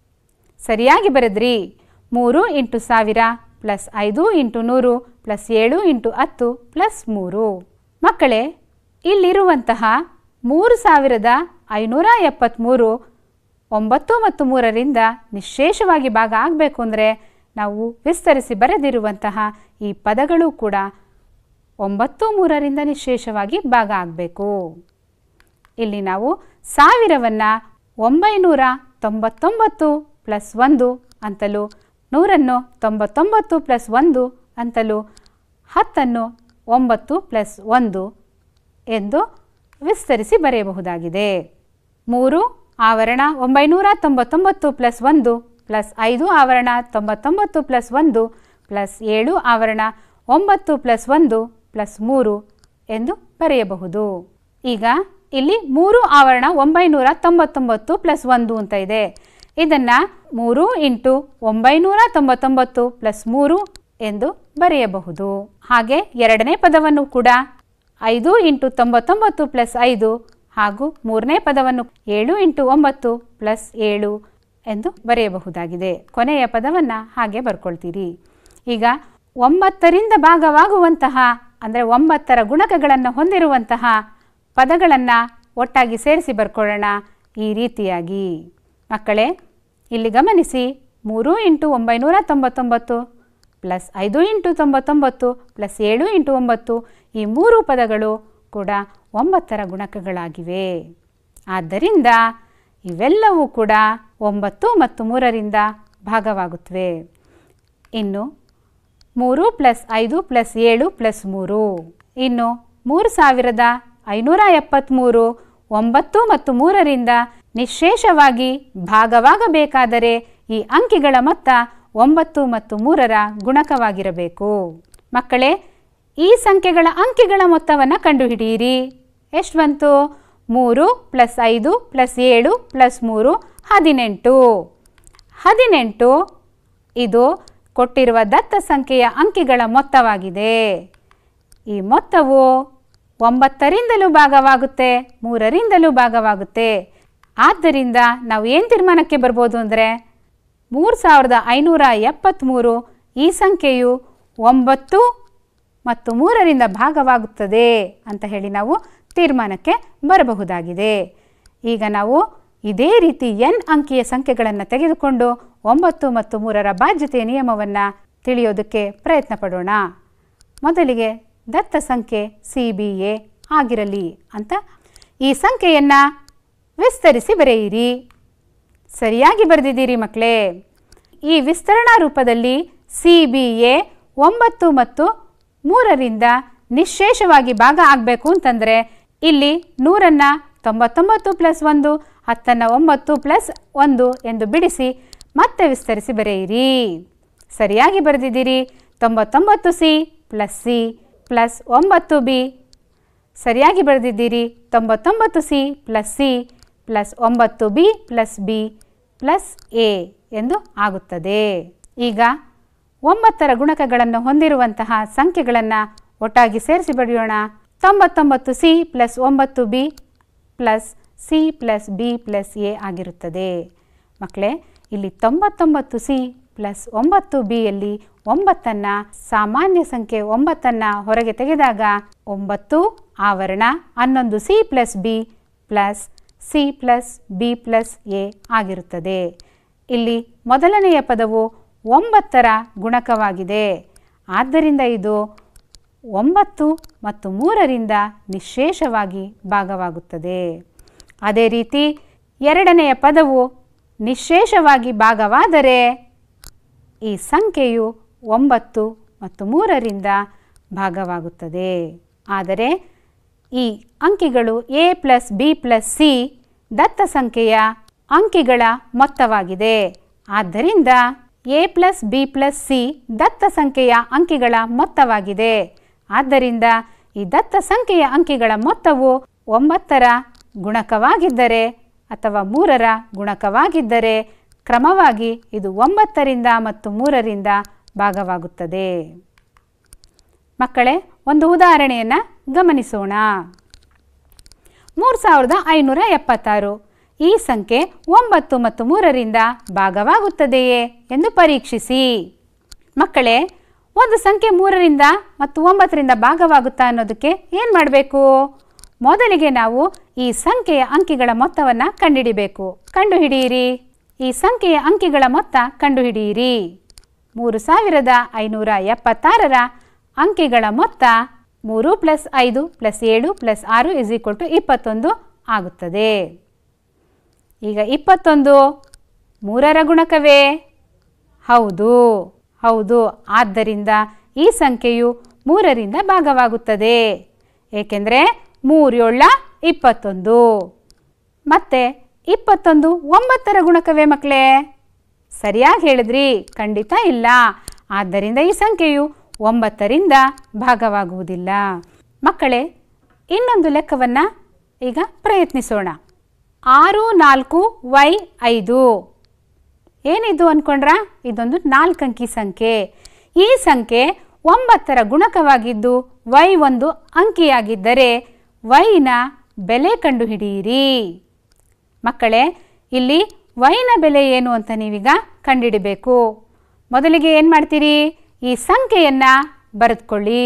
ಸರಿಯಾಗಿ ಬರೆದ್ರಿ ಮೂರು ಇಂಟು ಸಾವಿರ ಪ್ಲಸ್ ಐದು ಇಂಟು ನೂರು ಪ್ಲಸ್ ಏಳು ಇಂಟು ಹತ್ತು ಪ್ಲಸ್ ಮೂರು ಮಕ್ಕಳೇ ಇಲ್ಲಿರುವಂತಹ ಮೂರು ಸಾವಿರದ ಐನೂರ ಎಪ್ಪತ್ತ್ಮೂರು ಒಂಬತ್ತು ಮತ್ತು ಮೂರರಿಂದ ನಿಶೇಷವಾಗಿ ಭಾಗ ಆಗಬೇಕು ಅಂದರೆ ನಾವು ವಿಸ್ತರಿಸಿ ಬರೆದಿರುವಂತಹ ಈ ಪದಗಳು ಕೂಡ ಒಂಬತ್ತು ಮೂರರಿಂದ ನಿಶೇಷವಾಗಿ ಭಾಗ ಆಗಬೇಕು ಇಲ್ಲಿ ನಾವು ಸಾವಿರವನ್ನು ಒಂಬೈನೂರ ತೊಂಬತ್ತೊಂಬತ್ತು ಪ್ಲಸ್ ಒಂದು ಅಂತಲೂ ನೂರನ್ನು ತೊಂಬತ್ತೊಂಬತ್ತು ಪ್ಲಸ್ ಒಂದು ಅಂತಲೂ ಹತ್ತನ್ನು ಒಂಬತ್ತು ಪ್ಲಸ್ ಒಂದು ಎಂದು ವಿಸ್ತರಿಸಿ ಬರೆಯಬಹುದಾಗಿದೆ ಮೂರು ಆವರಣ ಒಂಬೈನೂರ ತೊಂಬತ್ತೊಂಬತ್ತು ಪ್ಲಸ್ ಒಂದು ಪ್ಲಸ್ ಐದು ಆವರಣ ತೊಂಬತ್ತೊಂಬತ್ತು ಪ್ಲಸ್ ಒಂದು ಪ್ಲಸ್ ಏಳು ಆವರಣ ಒಂಬತ್ತು ಪ್ಲಸ್ ಒಂದು ಪ್ಲಸ್ ಮೂರು ಎಂದು ಬರೆಯಬಹುದು ಈಗ ಇಲ್ಲಿ ಮೂರು ಆವರಣ ಒಂಬೈನೂರ ತೊಂಬತ್ತೊಂಬತ್ತು ಪ್ಲಸ್ ಒಂದು ಅಂತ ಇದೆ ಇದನ್ನು ಮೂರು ಇಂಟು ಒಂಬೈನೂರ ತೊಂಬತ್ತೊಂಬತ್ತು ಪ್ಲಸ್ ಮೂರು ಎಂದು ಬರೆಯಬಹುದು ಹಾಗೆ ಎರಡನೇ ಪದವನ್ನು ಕೂಡ ಐದು ಇಂಟು ತೊಂಬತ್ತೊಂಬತ್ತು ಪ್ಲಸ್ ಐದು ಹಾಗೂ ಮೂರನೇ ಪದವನ್ನು ಏಳು ಇಂಟು ಒಂಬತ್ತು ಪ್ಲಸ್ ಏಳು ಎಂದು ಬರೆಯಬಹುದಾಗಿದೆ ಕೊನೆಯ ಪದವನ್ನು ಹಾಗೆ ಬರ್ಕೊಳ್ತೀರಿ ಈಗ ಒಂಬತ್ತರಿಂದ ಭಾಗವಾಗುವಂತಹ ಅಂದರೆ ಒಂಬತ್ತರ ಗುಣಕಗಳನ್ನು ಹೊಂದಿರುವಂತಹ ಪದಗಳನ್ನು ಒಟ್ಟಾಗಿ ಸೇರಿಸಿ ಬರ್ಕೊಳ್ಳೋಣ ಈ ರೀತಿಯಾಗಿ ಮಕ್ಕಳೇ ಇಲ್ಲಿ ಗಮನಿಸಿ ಮೂರು ಇಂಟು ಒಂಬೈನೂರ ತೊಂಬತ್ತೊಂಬತ್ತು ಪ್ಲಸ್ ಐದು ಇಂಟು ತೊಂಬತ್ತೊಂಬತ್ತು ಪ್ಲಸ್ ಏಳು ಇಂಟು ಒಂಬತ್ತು ಈ ಮೂರು ಪದಗಳು ಕೂಡ ಒಂಬತ್ತರ ಗುಣಕಗಳಾಗಿವೆ ಆದ್ದರಿಂದ ಇವೆಲ್ಲವೂ ಕೂಡ ಒಂಬತ್ತು ಮತ್ತು ಮೂರರಿಂದ ಭಾಗವಾಗುತ್ತವೆ ಇನ್ನು ಮೂರು ಪ್ಲಸ್ ಐದು ಪ್ಲಸ್ ಏಳು ಪ್ಲಸ್ ಮೂರು ಇನ್ನು ಮೂರು ಸಾವಿರದ ಐನೂರ ಎಪ್ಪತ್ತ್ಮೂರು ಒಂಬತ್ತು ಮತ್ತು ಮೂರರಿಂದ ನಿಶೇಷವಾಗಿ ಭಾಗವಾಗಬೇಕಾದರೆ ಈ ಅಂಕಿಗಳ ಮೊತ್ತ ಒಂಬತ್ತು ಮತ್ತು ಮೂರರ ಗುಣಕವಾಗಿರಬೇಕು ಮಕ್ಕಳೇ ಈ ಸಂಖ್ಯೆಗಳ ಅಂಕಿಗಳ ಮೊತ್ತವನ್ನು ಕಂಡುಹಿಡಿಯಿರಿ ಎಷ್ಟು ಬಂತು ಮೂರು ಪ್ಲಸ್ ಐದು ಪ್ಲಸ್ ಏಳು ಪ್ಲಸ್ ಮೂರು ಹದಿನೆಂಟು ಹದಿನೆಂಟು ಇದು ಕೊಟ್ಟಿರುವ ದತ್ತ ಸಂಖ್ಯೆಯ ಅಂಕಿಗಳ ಮೊತ್ತವಾಗಿದೆ ಈ ಮೊತ್ತವು ಒಂಬತ್ತರಿಂದಲೂ ಭಾಗವಾಗುತ್ತೆ ಮೂರರಿಂದಲೂ ಭಾಗವಾಗುತ್ತೆ ಆದ್ದರಿಂದ ನಾವು ಏನು ತೀರ್ಮಾನಕ್ಕೆ ಬರ್ಬೋದು ಅಂದರೆ ಮೂರು ಸಾವಿರದ ಐನೂರ ಎಪ್ಪತ್ತ್ಮೂರು ಈ ಸಂಖ್ಯೆಯು ಒಂಬತ್ತು ಮತ್ತು ಮೂರರಿಂದ ಭಾಗವಾಗುತ್ತದೆ ಅಂತ ಹೇಳಿ ನಾವು ತೀರ್ಮಾನಕ್ಕೆ ಬರಬಹುದಾಗಿದೆ ಈಗ ನಾವು ಇದೇ ರೀತಿ ಎನ್ ಅಂಕಿಯ ಸಂಖ್ಯೆಗಳನ್ನು ತೆಗೆದುಕೊಂಡು ಒಂಬತ್ತು ಮತ್ತು ಮೂರರ ಬಾಧ್ಯತೆಯ ನಿಯಮವನ್ನು ತಿಳಿಯೋದಕ್ಕೆ ಪ್ರಯತ್ನ ಪಡೋಣ ಮೊದಲಿಗೆ ದತ್ತ ಸಂಖ್ಯೆ ಸಿ ಬಿ ಎ ಆಗಿರಲಿ ಅಂತ ಈ ಸಂಖ್ಯೆಯನ್ನು ವಿಸ್ತರಿಸಿ ಬರೆಯಿರಿ ಸರಿಯಾಗಿ ಬರೆದಿದ್ದೀರಿ ಮಕ್ಕಳೇ ಈ ವಿಸ್ತರಣಾ ರೂಪದಲ್ಲಿ ಸಿ ಬಿ ಎ ಒಂಬತ್ತು ಮತ್ತು ಮೂರರಿಂದ ನಿಶೇಷವಾಗಿ ಭಾಗ ಆಗಬೇಕು ಅಂತಂದರೆ ಇಲ್ಲಿ ನೂರನ್ನು ತೊಂಬತ್ತೊಂಬತ್ತು ಪ್ಲಸ್ ಒಂದು ಹತ್ತನ್ನು ಒಂಬತ್ತು ಪ್ಲಸ್ ಒಂದು ಎಂದು ಬಿಡಿಸಿ ಮತ್ತೆ ವಿಸ್ತರಿಸಿ ಬರೆಯಿರಿ ಸರಿಯಾಗಿ ಬರೆದಿದ್ದೀರಿ ತೊಂಬತ್ತೊಂಬತ್ತು ಸಿ ಪ್ಲಸ್ ಸಿ ಪ್ಲಸ್ ಒಂಬತ್ತು ಬಿ ಸರಿಯಾಗಿ ಬರೆದಿದ್ದೀರಿ ತೊಂಬತ್ತೊಂಬತ್ತು ಸಿ ಪ್ಲಸ್ ಸಿ ಪ್ಲಸ್ ಒಂಬತ್ತು B plus B plus A ಎಂದು ಆಗುತ್ತದೆ ಈಗ ಒಂಬತ್ತರ ಗುಣಕಗಳನ್ನು ಹೊಂದಿರುವಂತಹ ಸಂಖ್ಯೆಗಳನ್ನು ಒಟ್ಟಾಗಿ ಸೇರಿಸಿ ಬರೆಯೋಣ ತೊಂಬತ್ತೊಂಬತ್ತು ಸಿ ಪ್ಲಸ್ ಒಂಬತ್ತು B plus C plus B plus A ಆಗಿರುತ್ತದೆ ಮಕ್ಕಳೇ ಇಲ್ಲಿ ತೊಂಬತ್ತೊಂಬತ್ತು ಸಿ ಪ್ಲಸ್ ಒಂಬತ್ತು ಬಿಯಲ್ಲಿ ಒಂಬತ್ತನ್ನು ಸಾಮಾನ್ಯ ಸಂಖ್ಯೆ ಒಂಬತ್ತನ್ನು ಹೊರಗೆ ತೆಗೆದಾಗ ಒಂಬತ್ತು ಆವರಣ ಹನ್ನೊಂದು C plus B plus C plus B plus A ಆಗಿರುತ್ತದೆ ಇಲ್ಲಿ ಮೊದಲನೆಯ ಪದವು ಒಂಬತ್ತರ ಗುಣಕವಾಗಿದೆ ಆದ್ದರಿಂದ ಇದು ಒಂಬತ್ತು ಮತ್ತು ಮೂರರಿಂದ ನಿಶೇಷವಾಗಿ ಭಾಗವಾಗುತ್ತದೆ ಅದೇ ರೀತಿ ಎರಡನೆಯ ಪದವು ನಿಶೇಷವಾಗಿ ಭಾಗವಾದರೆ ಈ ಸಂಖ್ಯೆಯು ಒಂಬತ್ತು ಮತ್ತು ಮೂರರಿಂದ ಭಾಗವಾಗುತ್ತದೆ ಆದರೆ ಈ ಅಂಕಿಗಳು A plus B plus C ದತ್ತ ಸಂಖ್ಯೆಯ ಅಂಕಿಗಳ ಮೊತ್ತವಾಗಿದೆ ಆದ್ದರಿಂದ A plus B plus C ದತ್ತ ಸಂಖ್ಯೆಯ ಅಂಕಿಗಳ ಮೊತ್ತವಾಗಿದೆ ಆದ್ದರಿಂದ ಈ ದತ್ತ ಸಂಖ್ಯೆಯ ಅಂಕಿಗಳ ಮೊತ್ತವು ಒಂಬತ್ತರ ಗುಣಕವಾಗಿದ್ದರೆ ಅಥವಾ ಮೂರರ ಗುಣಕವಾಗಿದ್ದರೆ ಕ್ರಮವಾಗಿ ಇದು ಒಂಬತ್ತರಿಂದ ಮತ್ತು ಮೂರರಿಂದ ಭಾಗವಾಗುತ್ತದೆ ಮಕ್ಕಳೇ ಒಂದು ಉದಾಹರಣೆಯನ್ನು ಗಮನಿಸೋಣ ಮೂರು ಸಾವಿರದ ಐನೂರ ಎಪ್ಪತ್ತಾರು ಈ ಸಂಖ್ಯೆ ಒಂಬತ್ತು ಮತ್ತು ಮೂರರಿಂದ ಭಾಗವಾಗುತ್ತದೆಯೇ ಎಂದು ಪರೀಕ್ಷಿಸಿ ಮಕ್ಕಳೇ ಒಂದು ಸಂಖ್ಯೆ ಮೂರರಿಂದ ಮತ್ತು ಒಂಬತ್ತರಿಂದ ಭಾಗವಾಗುತ್ತಾ ಅನ್ನೋದಕ್ಕೆ ಏನು ಮಾಡಬೇಕು ಮೊದಲಿಗೆ ನಾವು ಈ ಸಂಖ್ಯೆಯ ಅಂಕಿಗಳ ಮೊತ್ತವನ್ನು ಕಂಡುಹಿಡಿಬೇಕು ಕಂಡುಹಿಡಿಯಿರಿ ಈ ಸಂಖ್ಯೆಯ ಅಂಕಿಗಳ ಮೊತ್ತ ಕಂಡುಹಿಡಿಯಿರಿ ಮೂರು ಸಾವಿರದ ಐನೂರ ಎಪ್ಪತ್ತಾರರ ಅಂಕಿಗಳ ಮೊತ್ತ ಮೂರು ಪ್ಲಸ್ ಐದು ಪ್ಲಸ್ ಏಳು ಪ್ಲಸ್ ಆರು ಇಸ್ ಈಕ್ವಲ್ ಟು ಇಪ್ಪತ್ತೊಂದು ಆಗುತ್ತದೆ ಈಗ ಇಪ್ಪತ್ತೊಂದು ಮೂರರ ಗುಣಕವೇ ಹೌದು ಹೌದು ಆದ್ದರಿಂದ ಈ ಸಂಖ್ಯೆಯು ಮೂರರಿಂದ ಭಾಗವಾಗುತ್ತದೆ ಏಕೆಂದರೆ ಮೂರೇಳ ಇಪ್ಪತ್ತೊಂದು ಮತ್ತೆ ಇಪ್ಪತ್ತೊಂದು ಒಂಬತ್ತರ ಗುಣಕವೇ ಮಕ್ಕಳೇ ಸರಿಯಾಗಿ ಹೇಳಿದ್ರಿ ಖಂಡಿತ ಇಲ್ಲ ಆದ್ದರಿಂದ ಈ ಸಂಖ್ಯೆಯು ಒಂಬತ್ತರಿಂದ ಭಾಗವಾಗುವುದಿಲ್ಲ ಮಕ್ಕಳೇ ಇನ್ನೊಂದು ಲೆಕ್ಕವನ್ನು ಈಗ ಪ್ರಯತ್ನಿಸೋಣ ಆರು ನಾಲ್ಕು ವೈ ಐದು ಏನಿದು ಅಂದ್ಕೊಂಡ್ರ ಇದೊಂದು ನಾಲ್ಕಂಕಿ ಸಂಖ್ಯೆ ಈ ಸಂಖ್ಯೆ ಒಂಬತ್ತರ ಗುಣಕವಾಗಿದ್ದು ವೈ ಒಂದು ಅಂಕಿಯಾಗಿದ್ದರೆ ವೈನ ಬೆಲೆ ಕಂಡುಹಿಡಿಯಿರಿ ಮಕ್ಕಳೇ ಇಲ್ಲಿ ವೈನ ಬೆಲೆ ಏನು ಅಂತ ನೀವೀಗ ಕಂಡುಹಿಡಬೇಕು ಮೊದಲಿಗೆ ಏನು ಮಾಡ್ತೀರಿ ಈ ಸಂಖ್ಯೆಯನ್ನು ಬರೆದುಕೊಳ್ಳಿ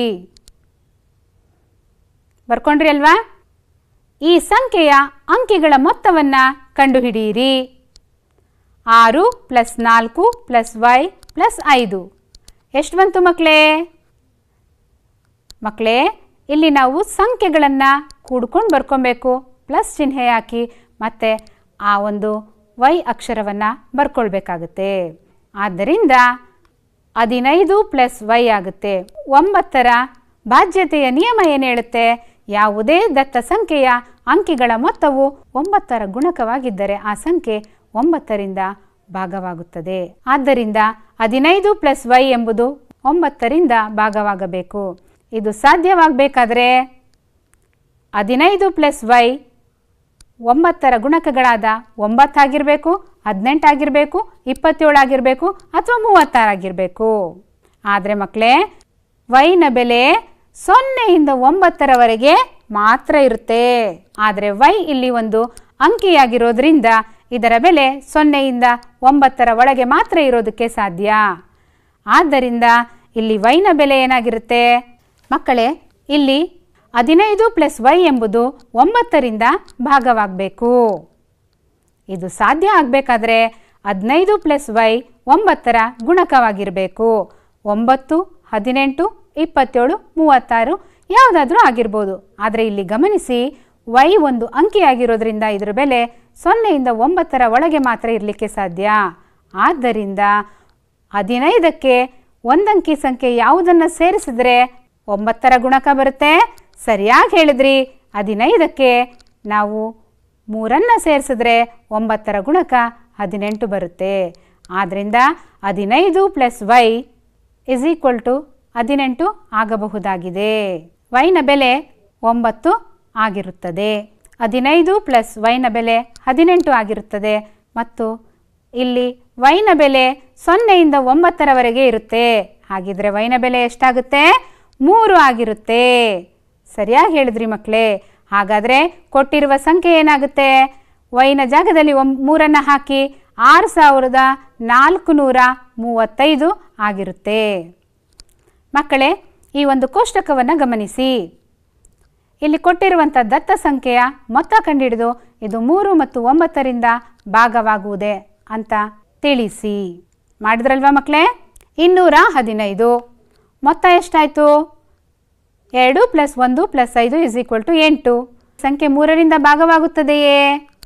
ಬರ್ಕೊಂಡ್ರಿ ಅಲ್ವಾ ಈ ಸಂಖ್ಯೆಯ ಅಂಕಿಗಳ ಮೊತ್ತವನ್ನು ಕಂಡುಹಿಡಿಯಿರಿ ಆರು ಪ್ಲಸ್ ನಾಲ್ಕು ಪ್ಲಸ್ ವೈ ಪ್ಲಸ್ ಐದು ಎಷ್ಟು ಬಂತು ಮಕ್ಕಳೇ ಮಕ್ಕಳೇ ಇಲ್ಲಿ ನಾವು ಸಂಖ್ಯೆಗಳನ್ನು ಕೂಡ್ಕೊಂಡು ಬರ್ಕೊಬೇಕು ಪ್ಲಸ್ ಚಿಹ್ನೆ ಹಾಕಿ ಮತ್ತು ಆ ಒಂದು ವೈ ಅಕ್ಷರವನ್ನು ಬರ್ಕೊಳ್ಬೇಕಾಗುತ್ತೆ ಆದ್ದರಿಂದ ಹದಿನೈದು ಪ್ಲಸ್ ವೈ ಆಗುತ್ತೆ ಒಂಬತ್ತರ ಬಾಧ್ಯತೆಯ ನಿಯಮ ಏನು ಹೇಳುತ್ತೆ ಯಾವುದೇ ದತ್ತ ಸಂಖ್ಯೆಯ ಅಂಕಿಗಳ ಮೊತ್ತವು ಒಂಬತ್ತರ ಗುಣಕವಾಗಿದ್ದರೆ ಆ ಸಂಖ್ಯೆ ಒಂಬತ್ತರಿಂದ ಭಾಗವಾಗುತ್ತದೆ ಆದ್ದರಿಂದ ಹದಿನೈದು ಪ್ಲಸ್ ವೈ ಎಂಬುದು ಒಂಬತ್ತರಿಂದ ಭಾಗವಾಗಬೇಕು ಇದು ಸಾಧ್ಯವಾಗಬೇಕಾದ್ರೆ ಹದಿನೈದು ಪ್ಲಸ್ ವೈ ಒಂಬತ್ತರ ಗುಣಕಗಳಾದ ಒಂಬತ್ತಾಗಿರಬೇಕು ಹದಿನೆಂಟಾಗಿರಬೇಕು ಇಪ್ಪತ್ತೇಳಾಗಿರಬೇಕು ಅಥವಾ ಮೂವತ್ತಾರಾಗಿರಬೇಕು ಆದರೆ ಮಕ್ಕಳೇ ವೈನ ಬೆಲೆ ಸೊನ್ನೆಯಿಂದ ಒಂಬತ್ತರವರೆಗೆ ಮಾತ್ರ ಇರುತ್ತೆ ಆದರೆ ವೈ ಇಲ್ಲಿ ಒಂದು ಅಂಕಿಯಾಗಿರೋದ್ರಿಂದ ಇದರ ಬೆಲೆ ಸೊನ್ನೆಯಿಂದ ಒಂಬತ್ತರ ಒಳಗೆ ಮಾತ್ರ ಇರೋದಕ್ಕೆ ಸಾಧ್ಯ ಆದ್ದರಿಂದ ಇಲ್ಲಿ ವೈನ ಬೆಲೆ ಏನಾಗಿರುತ್ತೆ ಮಕ್ಕಳೇ ಇಲ್ಲಿ ಹದಿನೈದು ಪ್ಲಸ್ ವೈ ಎಂಬುದು ಒಂಬತ್ತರಿಂದ ಭಾಗವಾಗಬೇಕು ಇದು ಸಾಧ್ಯ ಆಗಬೇಕಾದ್ರೆ ಹದಿನೈದು ಪ್ಲಸ್ ವೈ ಒಂಬತ್ತರ ಗುಣಕವಾಗಿರಬೇಕು ಒಂಬತ್ತು ಹದಿನೆಂಟು ಇಪ್ಪತ್ತೇಳು ಮೂವತ್ತಾರು ಯಾವುದಾದ್ರೂ ಆಗಿರ್ಬೋದು ಆದರೆ ಇಲ್ಲಿ ಗಮನಿಸಿ ವೈ ಒಂದು ಅಂಕಿಯಾಗಿರೋದ್ರಿಂದ ಇದರ ಬೆಲೆ ಸೊನ್ನೆಯಿಂದ ಒಂಬತ್ತರ ಒಳಗೆ ಮಾತ್ರ ಇರಲಿಕ್ಕೆ ಸಾಧ್ಯ ಆದ್ದರಿಂದ ಹದಿನೈದಕ್ಕೆ ಒಂದಂಕಿ ಸಂಖ್ಯೆ ಯಾವುದನ್ನು ಸೇರಿಸಿದ್ರೆ ಒಂಬತ್ತರ ಗುಣಕ ಬರುತ್ತೆ ಸರಿಯಾಗಿ ಹೇಳಿದ್ರಿ ಹದಿನೈದಕ್ಕೆ ನಾವು ಮೂರನ್ನು ಸೇರಿಸಿದ್ರೆ ಒಂಬತ್ತರ ಗುಣಕ ಹದಿನೆಂಟು ಬರುತ್ತೆ ಆದ್ದರಿಂದ ಹದಿನೈದು plus Y is equal to ಹದಿನೆಂಟು ಆಗಬಹುದಾಗಿದೆ ವೈನ ಬೆಲೆ ಒಂಬತ್ತು ಆಗಿರುತ್ತದೆ ಹದಿನೈದು ಪ್ಲಸ್ ವೈನ ಬೆಲೆ ಹದಿನೆಂಟು ಆಗಿರುತ್ತದೆ ಮತ್ತು ಇಲ್ಲಿ ವೈನ ಬೆಲೆ ಸೊನ್ನೆಯಿಂದ ಒಂಬತ್ತರವರೆಗೆ ಇರುತ್ತೆ ಹಾಗಿದ್ರೆ ವೈನ ಬೆಲೆ ಎಷ್ಟಾಗುತ್ತೆ ಮೂರು ಆಗಿರುತ್ತೆ ಸರಿಯಾಗಿ ಹೇಳಿದ್ರಿ ಮಕ್ಕಳೇ ಹಾಗಾದರೆ ಕೊಟ್ಟಿರುವ ಸಂಖ್ಯೆ ಏನಾಗುತ್ತೆ ವೈನ ಜಾಗದಲ್ಲಿ ಒಂ ಮೂರನ್ನು ಹಾಕಿ ಆರು ಸಾವಿರದ ನಾಲ್ಕು ನೂರ ಮೂವತ್ತೈದು ಆಗಿರುತ್ತೆ ಮಕ್ಕಳೇ ಈ ಒಂದು ಕೋಷ್ಟಕವನ್ನು ಗಮನಿಸಿ ಇಲ್ಲಿ ಕೊಟ್ಟಿರುವಂಥ ದತ್ತ ಸಂಖ್ಯೆಯ ಮೊತ್ತ ಕಂಡುಹಿಡಿದು ಇದು ಮೂರು ಮತ್ತು ಒಂಬತ್ತರಿಂದ ಭಾಗವಾಗುವುದೇ ಅಂತ ತಿಳಿಸಿ ಮಾಡಿದ್ರಲ್ವಾ ಮಕ್ಕಳೇ ಇನ್ನೂರ ಹದಿನೈದು ಮೊತ್ತ ಎಷ್ಟಾಯಿತು ಎರಡು ಪ್ಲಸ್ ಒಂದು ಪ್ಲಸ್ ಐದು ಇಸ್ ಈಕ್ವಲ್ ಟು ಎಂಟು ಸಂಖ್ಯೆ ಮೂರರಿಂದ ಭಾಗವಾಗುತ್ತದೆಯೇ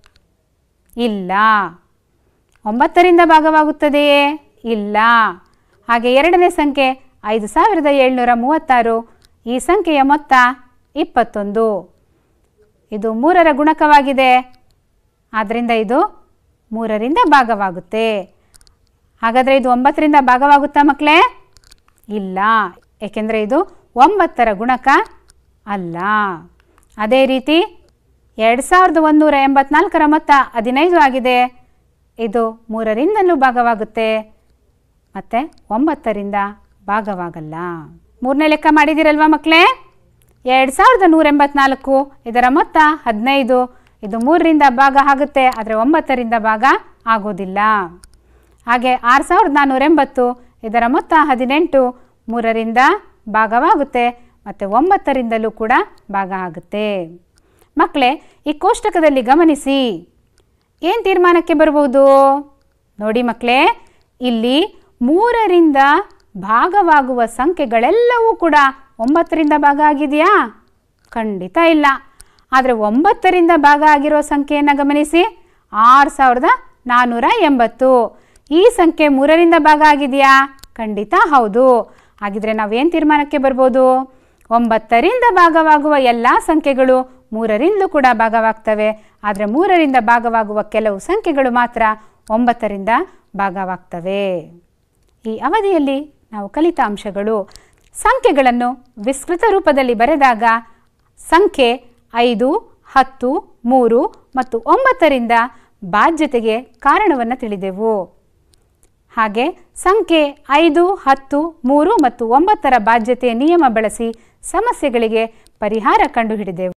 ಇಲ್ಲ ಒಂಬತ್ತರಿಂದ ಭಾಗವಾಗುತ್ತದೆಯೇ ಇಲ್ಲ ಹಾಗೆ ಎರಡನೇ ಸಂಖ್ಯೆ ಐದು ಸಾವಿರದ ಏಳ್ನೂರ ಮೂವತ್ತಾರು ಈ ಸಂಖ್ಯೆಯ ಮೊತ್ತ ಇಪ್ಪತ್ತೊಂದು ಇದು ಮೂರರ ಗುಣಕವಾಗಿದೆ ಆದ್ದರಿಂದ ಇದು ಮೂರರಿಂದ ಭಾಗವಾಗುತ್ತೆ ಹಾಗಾದರೆ ಇದು ಒಂಬತ್ತರಿಂದ ಭಾಗವಾಗುತ್ತಾ ಮಕ್ಕಳೇ ಇಲ್ಲ ಏಕೆಂದರೆ ಇದು ಒಂಬತ್ತರ ಗುಣಕ ಅಲ್ಲ ಅದೇ ರೀತಿ ಎರಡು ಸಾವಿರದ ಒಂದೂರ ಎಂಬತ್ನಾಲ್ಕರ ಮೊತ್ತ ಹದಿನೈದು ಆಗಿದೆ ಇದು ಮೂರರಿಂದಲೂ ಭಾಗವಾಗುತ್ತೆ ಮತ್ತು ಒಂಬತ್ತರಿಂದ ಭಾಗವಾಗಲ್ಲ ಮೂರನೇ ಲೆಕ್ಕ ಮಾಡಿದ್ದೀರಲ್ವಾ ಮಕ್ಕಳೇ ಎರಡು ಸಾವಿರದ ನೂರ ಎಂಬತ್ನಾಲ್ಕು ಇದರ ಮೊತ್ತ ಹದಿನೈದು ಇದು ಮೂರರಿಂದ ಭಾಗ ಆಗುತ್ತೆ ಆದರೆ ಒಂಬತ್ತರಿಂದ ಭಾಗ ಆಗೋದಿಲ್ಲ ಹಾಗೆ ಆರು ಸಾವಿರದ ನಾನ್ನೂರ ಎಂಬತ್ತು ಇದರ ಮೊತ್ತ ಹದಿನೆಂಟು ಮೂರರಿಂದ ಭಾಗವಾಗುತ್ತೆ ಮತ್ತು ಒಂಬತ್ತರಿಂದಲೂ ಕೂಡ ಭಾಗ ಆಗುತ್ತೆ ಮಕ್ಕಳೇ ಈ ಕೋಷ್ಟಕದಲ್ಲಿ ಗಮನಿಸಿ ಏನು ತೀರ್ಮಾನಕ್ಕೆ ಬರ್ಬೋದು ನೋಡಿ ಮಕ್ಕಳೇ ಇಲ್ಲಿ ಮೂರರಿಂದ ಭಾಗವಾಗುವ ಸಂಖ್ಯೆಗಳೆಲ್ಲವೂ ಕೂಡ ಒಂಬತ್ತರಿಂದ ಭಾಗ ಆಗಿದೆಯಾ ಖಂಡಿತ ಇಲ್ಲ ಆದರೆ ಒಂಬತ್ತರಿಂದ ಭಾಗ ಆಗಿರೋ ಸಂಖ್ಯೆಯನ್ನು ಗಮನಿಸಿ ಆರು ಸಾವಿರದ ನಾನ್ನೂರ ಎಂಬತ್ತು ಈ ಸಂಖ್ಯೆ ಮೂರರಿಂದ ಭಾಗ ಆಗಿದೆಯಾ ಖಂಡಿತ ಹೌದು ಹಾಗಿದ್ರೆ ನಾವೇನು ತೀರ್ಮಾನಕ್ಕೆ ಬರ್ಬೋದು ಒಂಬತ್ತರಿಂದ ಭಾಗವಾಗುವ ಎಲ್ಲ ಸಂಖ್ಯೆಗಳು ಮೂರರಿಂದಲೂ ಕೂಡ ಭಾಗವಾಗ್ತವೆ ಆದರೆ ಮೂರರಿಂದ ಭಾಗವಾಗುವ ಕೆಲವು ಸಂಖ್ಯೆಗಳು ಮಾತ್ರ ಒಂಬತ್ತರಿಂದ ಭಾಗವಾಗ್ತವೆ ಈ ಅವಧಿಯಲ್ಲಿ ನಾವು ಕಲಿತ ಅಂಶಗಳು ಸಂಖ್ಯೆಗಳನ್ನು ವಿಸ್ತೃತ ರೂಪದಲ್ಲಿ ಬರೆದಾಗ ಸಂಖ್ಯೆ ಐದು ಹತ್ತು ಮೂರು ಮತ್ತು ಒಂಬತ್ತರಿಂದ ಬಾಧ್ಯತೆಗೆ ಕಾರಣವನ್ನು ತಿಳಿದೆವು ಹಾಗೆ ಸಂಖ್ಯೆ ಐದು ಹತ್ತು ಮೂರು ಮತ್ತು ಒಂಬತ್ತರ ಬಾಧ್ಯತೆಯ ನಿಯಮ ಬಳಸಿ ಸಮಸ್ಯೆಗಳಿಗೆ ಪರಿಹಾರ ಕಂಡುಹಿಡಿದೆವು